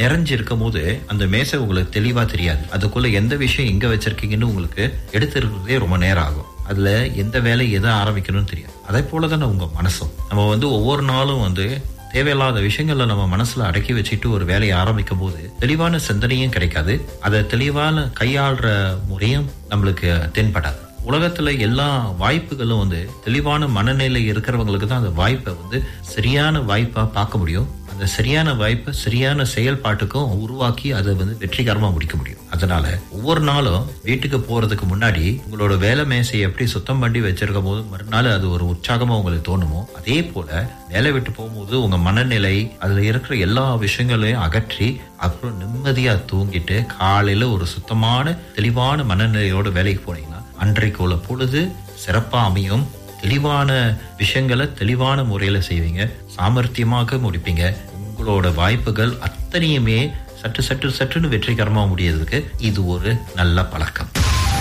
நிறைஞ்சிருக்கும் போது அந்த மேசை உங்களுக்கு தெளிவா தெரியாது அதுக்குள்ள எந்த விஷயம் எங்க வச்சிருக்கீங்கன்னு உங்களுக்கு எடுத்துருக்கிறதே ரொம்ப நேரம் ஆகும் அதுல எந்த வேலை எதை ஆரம்பிக்கணும்னு தெரியாது அதே போலதானே உங்க மனசும் நம்ம வந்து ஒவ்வொரு நாளும் வந்து தேவையில்லாத விஷயங்களை நம்ம மனசுல அடக்கி வச்சுட்டு ஒரு வேலையை ஆரம்பிக்கும் போது தெளிவான சிந்தனையும் கிடைக்காது அதை தெளிவான கையாளுற முறையும் நம்மளுக்கு தென்படாது உலகத்துல எல்லா வாய்ப்புகளும் வந்து தெளிவான மனநிலை இருக்கிறவங்களுக்கு தான் அந்த வாய்ப்பை வந்து சரியான வாய்ப்பா பார்க்க முடியும் அந்த சரியான வாய்ப்பை சரியான செயல்பாட்டுக்கும் உருவாக்கி அதை வந்து வெற்றிகரமா முடிக்க முடியும் அதனால ஒவ்வொரு நாளும் வீட்டுக்கு போறதுக்கு முன்னாடி உங்களோட வேலை மேசையை எப்படி சுத்தம் பண்ணி வச்சிருக்கும் போது மறுநாள் அது ஒரு உற்சாகமா உங்களுக்கு தோணுமோ அதே போல வேலை விட்டு போகும்போது உங்க மனநிலை அதுல இருக்கிற எல்லா விஷயங்களையும் அகற்றி அப்புறம் நிம்மதியா தூங்கிட்டு காலையில ஒரு சுத்தமான தெளிவான மனநிலையோட வேலைக்கு போனீங்கன்னா அன்றைக்கு உள்ள பொழுது சிறப்பா அமையும் தெளிவான விஷயங்களை தெளிவான முறையில செய்வீங்க சாமர்த்தியமாக முடிப்பீங்க உங்களோட வாய்ப்புகள் அத்தனையுமே சற்று சற்று சற்றுன்னு வெற்றிகரமா முடியறதுக்கு இது ஒரு நல்ல பழக்கம்